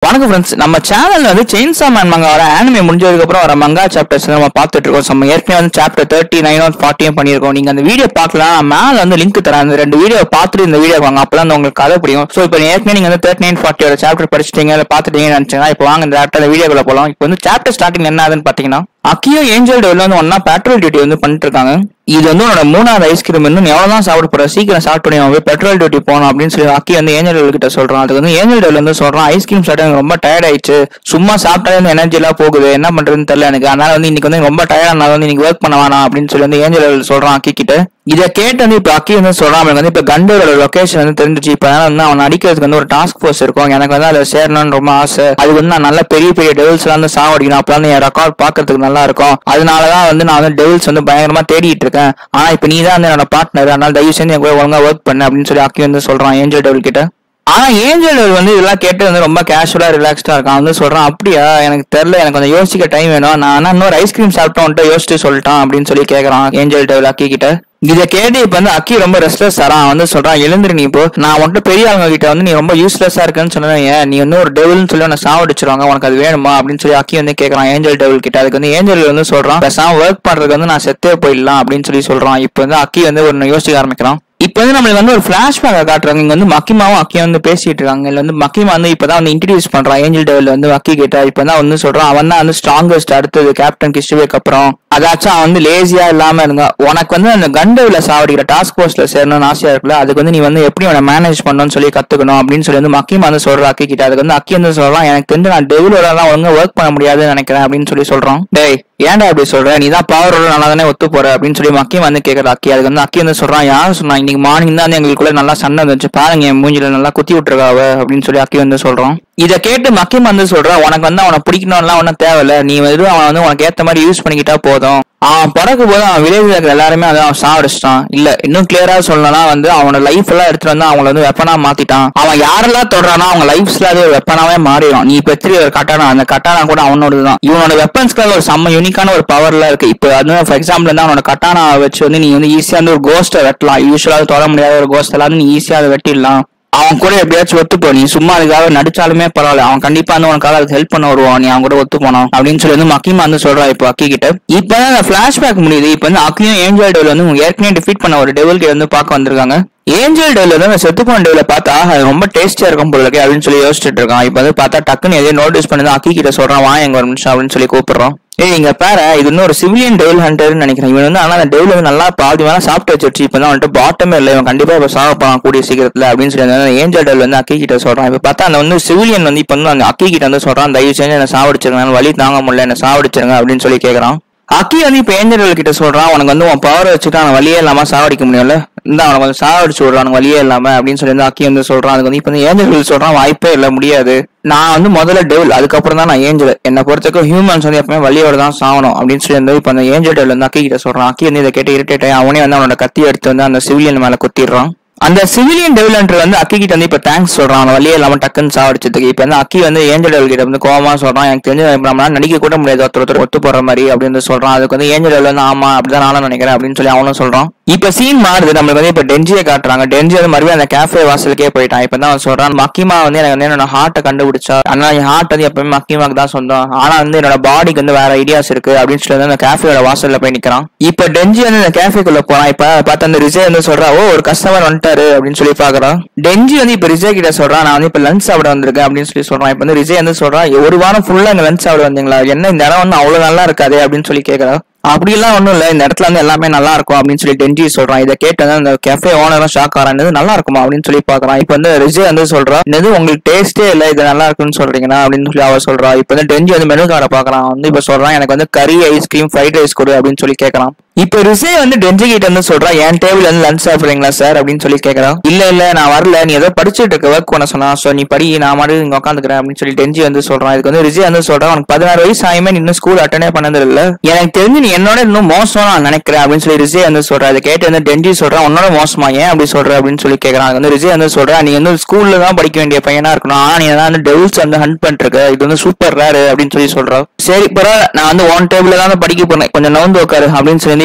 வணக்கம் ஃப்ரெண்ட்ஸ் நம்ம சேனல்ல வந்து செயின்சா மேன் மங்கா வர ஆனிமே முடிஞ்சதுக்கு அப்புறம் வர மங்கா சாப்டர்ஸ் நம்ம பார்த்துட்டு இருக்கோம் நம்ம ஏற்கனவே வந்து சாப்டர் தேர்ட்டி நைன் ஃபார்ட்டியும் பண்ணியிருக்கோம் நீங்க அந்த வீடியோ பார்க்கலாம் நான் மேல வந்து லிங்க் தரேன் அந்த ரெண்டு வீடியோ பார்த்துட்டு இந்த வீடியோ வாங்க அப்பதான் வந்து உங்களுக்கு கதை புரியும் ஸோ இப்போ ஏற்கனவே நீங்க வந்து தேர்ட்டி நைன் ஃபார்ட்டியோட சாப்டர் படிச்சிட்டீங்க இல்லை பார்த்துட்டீங்கன்னு நினைச்சீங்கன்னா இப்போ வாங்க இந்த சாப்டர் வீடியோக்குள்ள போகலாம் இப்போ வந்து சாப்டர் ஸ்டார்டிங் என்ன ஆகுதுன்னு பார்த்தீங்கன்னா அக்கியோ ஏஞ்சல் டெவல் வந்து ஒன்னா பெட்ரோல் டியூட்டி வந்து பண்ணிட்டு இருக்காங்க இது வந்து உன்னோட மூணாவது ஐஸ்கிரீம் இன்னும் நீ எவ்வளவு தான் சாப்பிட போற சீக்கிரம் ஸ்டார்ட் பண்ணி அவன் போய் பெட்ரோல் டியூட்டி போகணும் அப்படின்னு சொல்லி அக்கி வந்து ஏஞ்சல் டெவல் கிட்ட சொல்றான் அதுக்கு வந்து ஏஞ்சல் டெவல் வந்து சொல்றான் ஐஸ்கிரீம் சாப்பிட்டு எனக்கு ரொம்ப டயர்ட் ஆயிடுச்சு சும்மா சாப்பிட்டாலே இந்த எனர்ஜி எல்லாம் போகுது என்ன பண்றதுன்னு தெரியல எனக்கு அதனால வந்து இன்னைக்கு வந்து ரொம்ப டயர்டா வந்து இன்னைக்கு ஒர்க் பண்ண வேணாம் அப்படின்னு சொல்லி வந்து ஏஞ்சல் டெவல் சொல்றான் அக்கி கிட்ட இதை கேட்டு வந்து இப்ப அக்கி வந்து சொல்றான் அவனுக்கு வந்து இப்ப கண்டோட லொகேஷன் வந்து தெரிஞ்சிச்சு இப்ப அதனால வந்து அவன் அடிக்கிறதுக்கு வந்து ஒரு டாஸ்க் ஃபோர்ஸ் இருக்கும் எனக்கு வந்து அதுல சேரணும்னு ரொம்ப ஆசை அது வந்து நான் நல்ல பெரிய பெரிய டெவில்ஸ் எல்லாம் வந்து சாவடிக்கணும் அப்பதான் வந்து என் ரெக்கார்ட் பாக்குறதுக்கு நல்லா இருக்கும் அதனாலதான் வந்து நான் வந்து டெவில்ஸ் வந்து பயங்கரமா தேடிட்டு இருக்கேன் ஆனா இப்ப நீ தான் வந்து என்னோட பார்ட்னர் அதனால தயவு செஞ்சு என் கூட ஒழுங்கா ஒர்க் பண்ணு அப்படின்னு சொல்லி அக்கி வந்து சொல்றான் ஏஞ்சல் டெவில் கிட்ட ஆனா ஏஞ்சல் டெவில் வந்து இதெல்லாம் கேட்டு வந்து ரொம்ப கேஷுவலா ரிலாக்ஸ்டா இருக்கான் அவன் வந்து சொல்றான் அப்படியா எனக்கு தெரியல எனக்கு கொஞ்சம் யோசிக்க டைம் வேணும் நான் ஆனா இன்னொரு ஐஸ்கிரீம் சாப்பிட்டோன்ட்டு யோசிச்சு சொல்லிட்டான் அப்படின்னு சொல்லி கேக்குறான் ஏஞ்சல் டெவில் அக்கி கிட்ட இதை கேட்டு இப்ப வந்து அக்கி ரொம்ப ரெஸ்ட்லெஸ் தரான் அவன் வந்து சொல்றான் எழுந்துரு நீ இப்போ நான் உன்கிட்ட பெரிய ஆளுங்க கிட்ட வந்து நீ ரொம்ப யூஸ்லெஸ்ஸா இருக்குன்னு சொன்னேன் ஏன் நீ வந்து ஒரு டெவில்னு சொல்லி உன்னை சாவடிச்சிருவாங்க உனக்கு அது வேணுமா அப்படின்னு சொல்லி அக்கி வந்து கேக்குறான் ஏஞ்சல் டெவில் கிட்ட அதுக்கு வந்து ஏஞ்சல் வந்து சொல்றான் பேசாம ஒர்க் பண்றதுக்கு வந்து நான் செத்தே போயிடலாம் அப்படின்னு சொல்லி சொல்றான் இப்போ வந்து அக்கி வந்து ஒரு யோசிக்க ஆரம்பிக்கிறான் இப்போ வந்து நம்மளுக்கு வந்து ஒரு பிளாஷ்பேக்கை காட்டுறாங்க இங்க வந்து மக்கிமாவும் அக்கியும் வந்து பேசிட்டு இருக்காங்க இதுல வந்து மக்கிமா வந்து இப்பதான் வந்து இன்ட்ரடியூஸ் பண்றான் ஏஞ்சல் டெவல் வந்து அக்கி கிட்ட இப்போ தான் வந்து சொல்றான் அவன் தான் வந்து ஸ்ட்ராங்கஸ்ட் அடுத்தது கேப்டன் கிறிஸ்டுவேக்கு அப்புறம் அதாச்சும் அவன் வந்து லேசியா இல்லாம இருந்தா உனக்கு வந்து அந்த கண்டவுல சாவடிக்கிற டாஸ்க் போர்ஸ்ல சேரணும்னு ஆசையா இருக்குல்ல அதுக்கு வந்து நீ வந்து எப்படி அவனை மேனேஜ் பண்ணணும்னு சொல்லி கத்துக்கணும் அப்படின்னு சொல்லி வந்து மக்கிமா வந்து சொல்ற அக்கி கிட்ட அதுக்கு வந்து அக்கி வந்து சொல்றான் எனக்கு தெரிஞ்சு நான் டெவிலோட எல்லாம் ஒழுங்கா ஒர்க் பண்ண முடியாதுன்னு நினைக்கிறேன் அப்படின்னு சொல்லி சொல்றான் டேய் ஏன்டா அப்படி சொல்ற நீ தான் பவரோட நல்லா தானே ஒத்து போற அப்படின்னு சொல்லி மக்கி வந்து கேக்குற அக்கி அதுக்கு வந்து அக்கி வந்து சொல்றான் யாரும் சொன்னா இன்னைக்கு மார்னிங் தான் வந்து எங்களுக்குள்ள நல்லா சண்டை வந்துச்சு பாருங்க என் மூஞ்சில நல்லா குத்தி விட்டுருக்காவ அப்படின்னு சொல்லி அக்கி வந்து சொல்றான் இதை கேட்டு மக்கிம் வந்து சொல்றான் உனக்கு வந்து அவனை பிடிக்கணும்லாம் ஒன்றும் தேவையில்ல நீ வந்து அவன் வந்து உனக்கு ஏத்த மாதிரி யூஸ் பண்ணிக்கிட்டா போதும் அவன் பிறக்கும் போது அவன் வில்லேஜ்ல இருக்கிற எல்லாருமே அதை அவன் சாவடிச்சிட்டான் இல்ல இன்னும் கிளியரா சொல்லணும்னா வந்து அவனோட லைஃப் எல்லாம் எடுத்துட்டு வந்து அவங்கள வந்து வெப்பனா மாத்திட்டான் அவன் யாரெல்லாம் தொடுறானோ அவங்க லைஃப்ஸ்ல அது ஒரு வெப்பனாவே மாறிடும் நீ பெற்று ஒரு கட்டானா அந்த கட்டானா கூட அவனோட தான் இவனோட வெப்பன்ஸ்க்காக ஒரு செம்ம யூனிக்கான ஒரு பவர்ல இருக்கு இப்போ அது ஃபார் எக்ஸாம்பிள் வந்து அவனோட கட்டானா வச்சு வந்து நீ வந்து ஈஸியா வந்து ஒரு கோஸ்ட்டை வெட்டலாம் யூஸ்வலா தொட முடியாத ஒரு கோஸ்ட் எல்லாம் வந்து நீ ஈஸியா அதை வெட்டிடலாம் அவன் கூட எப்படியாச்சும் ஒத்து போ நீ சும்மா அதுக்காக நடிச்சாலுமே பரவாயில்ல அவன் கண்டிப்பா வந்து உனக்காக அதுக்கு ஹெல்ப் பண்ண வருவான் நீ அவன் கூட ஒத்து போனோம் அப்படின்னு சொல்லி வந்து மக்கிமா வந்து சொல்றா இப்போ அக்கி கிட்ட இப்ப அந்த பிளாஷ்பேக் முடியுது இப்ப வந்து அக்கியும் ஏஞ்சல் டெவல் வந்து உங்க ஏற்கனவே டிஃபீட் பண்ண ஒரு டெவல் கிட்ட வந்து பார்க்க வந்திருக்காங்க ஏஞ்சல் டெவல் வந்து அந்த செத்து போன டெவல பார்த்தா அது ரொம்ப டேஸ்டியா இருக்கும் போல இருக்கு அப்படின்னு சொல்லி யோசிச்சுட்டு இருக்கான் இப்ப வந்து பார்த்தா டக்குன்னு எதையும் நோட்டீஸ் பண்ணி அக்கி கிட்ட சொல்றான் வா எங்க ஒரு நிமிஷம் அப்படின்னு சொல்லி கூப்பிடுறோம் ஏய் இங்க பாரு இது இன்னும் ஒரு சிவிலியன் டெவில் ஹண்டர்னு நினைக்கிறேன் இவன் வந்து ஆனா அந்த டெவில் வந்து நல்லா பாதி வேணா சாப்பிட்டு வச்சிருச்சு இப்ப தான் வந்துட்டு பாட்டமே இல்லை இவன் கண்டிப்பா இப்ப சாக போறான் கூடிய சீக்கிரத்துல அப்படின்னு சொல்லி அந்த ஏஞ்சல் டெவில் வந்து அக்கி கிட்ட சொல்றான் இப்ப பார்த்தா அந்த வந்து சிவிலியன் வந்து இப்ப வந்து அந்த அக்கி கிட்ட வந்து சொல்றான் தயவு செஞ்சு என்ன சாவடிச்சிருங்க வழி தாங்க முடியல என்ன சாவடிச்சிருங்க அப்படின்னு சொல்லி கேக்குறான் அக்கி வந்து இப்ப ஏஞ்சல் கிட்ட சொல்றான் உனக்கு வந்து உன் பவர் வச்சுட்டு அவன் வழியே இல்லாம சாவடிக்க முடியும்ல இந்த அவனை கொஞ்சம் சாவடிச்சு விடுறான் அவனுக்கு வழியே இல்லாம அப்படின்னு சொல்லி வந்து அக்கி வந்து சொல்றான் அதுக்கு வந்து இப்ப வந்து ஏஞ்சல் சொல்றான் வாய்ப்பே இல்லை முடியாது நான் வந்து முதல்ல டெவில் அதுக்கப்புறம் தான் நான் ஏஞ்சல் என்னை பொறுத்தவரைக்கும் ஹியூமன்ஸ் வந்து எப்பவுமே வழியோட தான் சாகணும் அப்படின்னு சொல்லி வந்து இப்ப அந்த ஏஞ்சல் டெவில் வந்து அக்கி கிட்ட சொல்றான் அக்கி வந்து இதை கேட்டு இரிட்டேட் ஆகி அவனே வந்து அவனோட கத்தி எடுத்து வந்து அந்த சிவிலியன் மேல குத்திடுறான் அந்த சிவிலியன் டெவலண்டர் வந்து அக்கி கிட்ட வந்து இப்ப தேங்க்ஸ் சொல்றான் அவன் வழியே இல்லாம டக்குன்னு சாவடிச்சதுக்கு இப்ப வந்து அக்கி வந்து ஏஞ்சல் டெவல் கிட்ட வந்து கோவமா சொல்றான் எனக்கு தெரிஞ்சு நம்மளால நடிக்க கூட முடியாது ஒருத்தர் ஒருத்தர் ஒத்து போற மாதிரி அப்படின்னு சொல்றான் அதுக்கு வந்து ஏஞ்சல் டெவல் வந்து ஆமா அப்படிதான் நானும் நினைக்கிறேன் அப்படின்னு சொல்லி அவனும் சொல்றான் இப்ப சீன் மாறுது நம்மளுக்கு வந்து இப்ப டென்ஜியை காட்டுறாங்க டென்ஜி வந்து மறுபடியும் அந்த கேஃபே வாசலுக்கே போயிட்டான் இப்ப தான் அவன் சொல்றான் மக்கிமா வந்து எனக்கு வந்து என்னோட ஹார்ட்டை கண்டுபிடிச்சா ஆனா என் ஹார்ட் வந்து எப்பவுமே மக்கிமாக்கு தான் சொந்தம் ஆனா வந்து என்னோட பாடிக்கு வந்து வேற ஐடியாஸ் இருக்கு அப்படின்னு சொல்லி வந்து அந்த கேஃபேயோட வாசல்ல போய் நிக்கிறான் இப்ப டென்ஜி வந்து அந்த கேஃபேக்குள்ள போறான் இப்ப பார்த்து அந்த ரிஜே வந்து சொல்றா ஓ ஒரு கஸ்டமர் வந்துட்டாரு அப்படின்னு சொல்லி பாக்குறான் டென்ஜி வந்து இப்ப ரிஜே கிட்ட சொல்றான் நான் வந்து இப்ப லஞ்ச் சாப்பிட வந்திருக்கேன் அப்படின்னு சொல்லி சொல்றான் இப்ப வந்து ரிஜே வந்து சொல்றான் ஒரு வாரம் ஃபுல்லா இந்த லஞ்ச் சாப்பிட வந்தீங்களா என்ன இந்த இடம் வந்து அவ்வளவு நல்லா இருக்காது அப்படின்னு சொல்லி கேக்குறான் அப்படிலாம் ஒண்ணும் இல்ல இந்த இடத்துல வந்து எல்லாமே நல்லா இருக்கும் அப்படின்னு சொல்லி டென்ஜி சொல்றான் இதை கேட்டு வந்து அந்த கேஃபே ஓனரும் ஷாக் ஆறான் நல்லா இருக்குமா அப்படின்னு சொல்லி பாக்குறான் இப்ப வந்து ரிஜே வந்து சொல்றா இது உங்களுக்கு டேஸ்டே இல்ல இது நல்லா இருக்குன்னு சொல்றீங்கன்னா அப்படின்னு சொல்லி அவ சொல்றா இப்ப வந்து டென்ஜி வந்து மெனு கார்டை பாக்குறான் வந்து இப்ப சொல்றான் எனக்கு வந்து கறி ஐஸ்கிரீம் ஃப்ரைட் ரைஸ் கொடு அப்படின்னு சொல்லி கேக்குறான் இப்ப ரிசே வந்து டென்ஜி கிட்ட வந்து சொல்றா என் டேபிள் வந்து லஞ்ச் சாப்பிடுறீங்களா சார் அப்படின்னு சொல்லி கேக்குறான் இல்ல இல்ல நான் வரல நீ ஏதோ படிச்சுட்டு இருக்க ஒர்க் பண்ண சொன்னா சோ நீ படி நான் மாதிரி இங்க உட்காந்துக்கிறேன் அப்படின்னு சொல்லி டென்ஜி வந்து சொல்றான் இதுக்கு வந்து ரிஜே வந்து சொல்றான் உனக்கு பதினாறு வயசு ஆயுமே நீ இன்னும் ஸ்கூல் அட்டனே பண்ணது இல்ல எனக்கு தெரிஞ்சு நீ என்னோட இன்னும் மோசம் நான் நினைக்கிறேன் அப்படின்னு சொல்லி ரிஜே வந்து சொல்றா அதை கேட்டு வந்து டென்ஜி சொல்றான் உன்னோட மோசமா ஏன் அப்படி சொல்ற அப்படின்னு சொல்லி கேக்குறான் அதுக்கு வந்து ரிஜே வந்து சொல்றா நீ வந்து ஸ்கூல்ல தான் படிக்க வேண்டிய பையனா இருக்கணும் ஆனா நீ தான் வந்து டெவில்ஸ் வந்து ஹண்ட் பண்ணிட்டு இருக்க இது வந்து சூப்பர் ரேரு அப்படின்னு சொல்லி சொல்றான் சரி பரவாயில்ல நான் வந்து ஒன் டேபிள்ல தான் படிக்க போறேன் கொஞ்சம் நவுந்து உட்காரு அப்படின்னு சொல்லி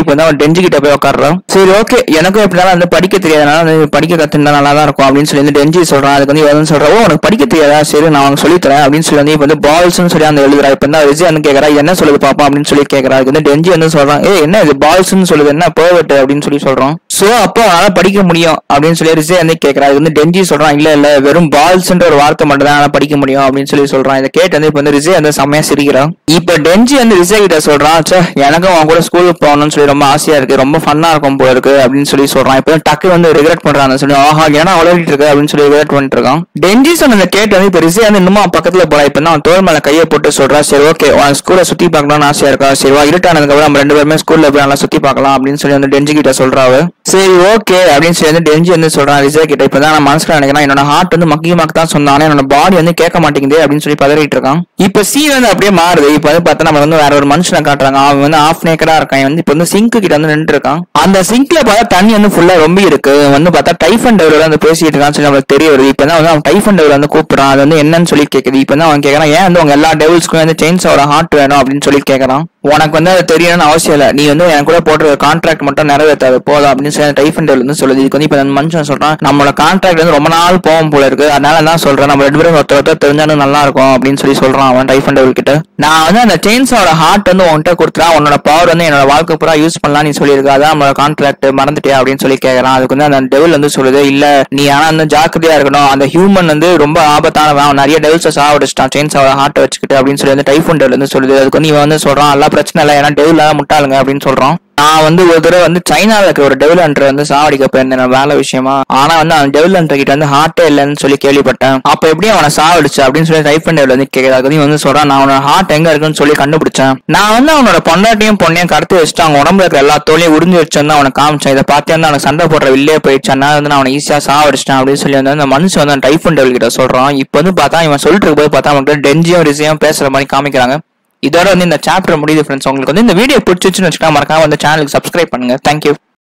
இப்போ வந்து அவன் டெஞ்சி கிட்ட போய் உட்காடுறான் சரி ஓகே எனக்கும் எப்படினாலும் வந்து படிக்க தெரியாதனால வந்து படிக்க கத்துனா நல்லா தான் இருக்கும் அப்படின்னு சொல்லி வந்து டெஞ்சி சொல்றான் அதுக்கு வந்து இவன் வந்து சொல்றான் ஓ உனக்கு படிக்க தெரியாதா சரி நான் உனக்கு சொல்லி தரேன் அப்படின்னு சொல்லி வந்து இப்போ வந்து பால்ஸ்னு சொல்லி அந்த எழுதுறா இப்போ வந்து விஜய் வந்து கேட்கறா இது என்ன சொல்லுது பாப்பா அப்படின்னு சொல்லி கேட்கறா அதுக்கு வந்து டெஞ்சி வந்து சொல்றான் ஏ என்ன இது பால்ஸ்னு சொல்லுது என்ன பேர்வெட் அப்படின்னு சொல்லி சொல்றோம் சோ அப்போ அவனால படிக்க முடியும் அப்படின்னு சொல்லி ரிசே வந்து கேட்கறா அது வந்து டெஞ்சி சொல்றான் இல்ல இல்ல வெறும் பால்ஸ்ன்ற ஒரு வார்த்தை மட்டும் தான் படிக்க முடியும் அப்படின்னு சொல்லி சொல்றான் இதை கேட்டு வந்து இப்போ வந்து ரிசே வந்து செம்மையா சிரிக்கிறான் இப்போ டெஞ்சி வந்து ரிசே கிட்ட சொல்றான் ச்சே எனக்கும் அவன் கூட ஸ்கூலுக்கு போகணும்னு சொல்லி ரொம்ப ஆசையா இருக்கு ரொம்ப ஃபன்னா இருக்கும் போல இருக்கு அப்படின்னு சொல்லி சொல்றான் இப்போ டக்கு வந்து ரிக்ரெட் பண்றான் சொல்லி ஆஹா ஏன்னா வளரிட்டு இருக்கு அப்படின்னு சொல்லி ரிக்ரெட் பண்ணிட்டு இருக்கான் டெஞ்சி சொன்னதை கேட்டு வந்து இப்போ ரிசே வந்து இன்னும் அவன் பக்கத்துல போறா இப்போ அவன் தோல் மேல கையை போட்டு சொல்றா சரி ஓகே உன் ஸ்கூலை சுத்தி பார்க்கணும்னு ஆசையா இருக்கா சரி வா இருட்டானதுக்கு அப்புறம் நம்ம ரெண்டு பேருமே ஸ்கூல்ல போய் நல்லா சுத்தி பார்க்கலாம் அப்படின்னு சொல்லி வந்து டெஞ்சி கிட்ட சொல்றாவு சரி ஓகே அப்படின்னு சொல்லி வந்து டெஞ்சி வந்து சொல்றான் ரிசே கிட்ட இப்பதான் நான் மனசுல நினைக்கிறேன் என்னோட ஹார்ட் வந்து மக்கி மக்க தான் சொன்னானே என்னோட பாடி வந்து கேட்க மாட்டேங்குது அப்படின்னு சொல்லி பதறிட்டு இருக்கான் இப்ப சீன் வந்து அப்படியே மாறுது இப்ப வந்து பார்த்தா நம்ம வந்து வேற ஒரு மனுஷனை காட்டுறாங்க அவன் வந்து ஆஃப் நேக்கடா இருக்கான் இவன் வந்து இப்ப வந்து சிங்க் கிட்ட வந்து நின்று இருக்கான் அந்த சிங்க்ல பார்த்தா தண்ணி வந்து ஃபுல்லா ரொம்ப இருக்கு இவன் வந்து பார்த்தா டைஃபன் டவர் வந்து பேசிட்டு இருக்கான்னு சொல்லி நம்மளுக்கு தெரிய வருது இப்ப தான் வந்து அவன் டைஃபன் டவர் வந்து கூப்பிடுறான் அது வந்து என்னன்னு சொல்லி கேக்குது இப்ப தான் அவன் கேக்குறான் ஏன் வந்து உங்க எல்லா டெவல்ஸ்க்கும் வந்து செயின்ஸோட ஹார்ட் வேணும் அப்படின்னு சொல்லி கேக்குறான் உனக்கு வந்து அது தெரியணும்னு அவசியம் இல்லை நீ வந்து எனக்கு கூட போடுற கான்ட்ராக்ட் மட்டும் நிறைவேற்றாது போதும் அப்படின்னு சொல்லி டைஃபன் டெவல் வந்து சொல்லுது இதுக்கு வந்து இப்ப அந்த மனுஷன் சொல்றான் நம்மளோட கான்ட்ராக்ட் வந்து ரொம்ப நாள் போகும் போல இருக்கு அதனால தான் சொல்றேன் நம்ம ரெண்டு பேரும் ஒருத்தர் ஒருத்தர் தெரிஞ்சாலும் நல்லா இருக்கும் அப்படின்னு சொல்லி சொல்றான் அவன் டைஃபன் டெவல் கிட்ட நான் வந்து அந்த செயின்ஸோட ஹார்ட் வந்து உன்கிட்ட கொடுத்துறா உன்னோட பவர் வந்து என்னோட வாழ்க்கை பூரா யூஸ் பண்ணலாம் நீ சொல்லியிருக்க அதான் நம்மளோட கான்ட்ராக்ட் மறந்துட்டியா அப்படின்னு சொல்லி கேட்கறான் அதுக்கு வந்து அந்த டெவல் வந்து சொல்லுது இல்ல நீ ஆனா வந்து ஜாக்கிரதையா இருக்கணும் அந்த ஹியூமன் வந்து ரொம்ப ஆபத்தானவன் அவன் நிறைய டெவல்ஸை சாவடிச்சிட்டான் செயின்ஸோட ஹார்ட்டை வச்சுக்கிட்டு அப்படின்னு சொல்லி வந்து டைஃபன் டெவல் வந்து சொல்லுது அதுக்கு வந்து இவன் வந்து சொல்றான் எல்லாம் பிரச்சனை இல்லை ஏன்னா டெவல் முட்டாளுங்க அப்படின்னு சொல்றான் நான் வந்து ஒரு தடவை வந்து சைனால இருக்கிற ஒரு டெவல் ஹண்டர் வந்து சாவடிக்க போயிருந்தேன் நான் வேலை விஷயமா ஆனா வந்து அந்த டெவல் ஹண்டர் கிட்ட வந்து ஹார்ட்டே இல்லைன்னு சொல்லி கேள்விப்பட்டேன் அப்ப எப்படி அவனை சாவடிச்சு அப்படின்னு சொல்லி டைப் பண்ண வந்து கேட்கறது நீ வந்து சொல்றான் நான் அவனோட ஹார்ட் எங்க இருக்குன்னு சொல்லி கண்டுபிடிச்சேன் நான் வந்து அவனோட பொண்டாட்டியும் பொண்ணையும் கடத்தி வச்சுட்டு அவங்க உடம்புல இருக்கிற எல்லா தோலையும் உறிஞ்சு வச்சிருந்து அவனை காமிச்சேன் இதை பார்த்து வந்து அவனுக்கு சண்டை போடுற வில்லே போயிடுச்சு அதனால வந்து நான் அவனை ஈஸியா சாவடிச்சிட்டேன் அப்படின்னு சொல்லி வந்து அந்த மனுஷன் வந்து அந்த டைப் டெவல் கிட்ட சொல்றான் இப்போ வந்து பார்த்தா இவன் சொல்லிட்டு இருக்கும் போது பார்த்தா அவனுக்கு டெஞ்சியும் ரிசியும் பேசுற மாதிரி காமிக்கிறாங்க இதோட வந்து இந்த சாப்டர் முடியுது ஃப்ரெண்ட்ஸ் உங்களுக்கு வந்து இந்த வீடியோ பிடிச்சிச்சுன்னு வச்சுக்கா மறக்காம வந்து சேனலுக்கு சப்ஸ்கிரைப் பண்ணுங்க தேங்க்யூ